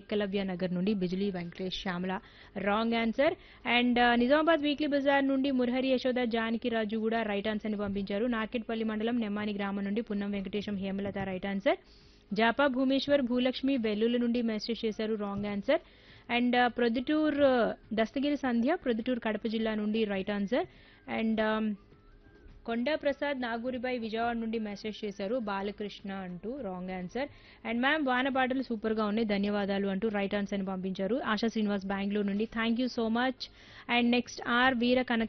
ఏకలవ్య నగర్ నుండి Bijili Venkatesh Shyamala wrong answer and Nizamabad weekly bazaar నుండి మురహరి యశోద జానకి రాజు కూడా రైట్ ఆన్సర్ ని పంపించారు నార్కెట్పల్లి మండలం నెమ్మాని గ్రామం నుండి పున్నం వెంకటేశం హేమలత రైట్ ఆన్సర్ జాపా భూమేశ్వర్ భూలక్ష్మి వెల్లుల నుండి మెసేజ్ చేశారు wrong answer and Proddatur Dastagiri Sandhya Proddatur Kadapa జిల్లా నుండి right answer and Konda Prasad Naguribai Vijayawada నుండి మెసేజ్ చేశారు బాలకృష్ణ అంటూ రాంగ్ ఆన్సర్ అండ్ మ్యామ్ వాన పాటలు సూపర్ గా ఉన్నాయి ధన్యవాదాలు అంటూ రైట్ ఆన్సర్ ని పంపించారు ఆశా శ్రీనివాస్ బెంగళూరు నుండి thank you so much and next R Veera Kanaka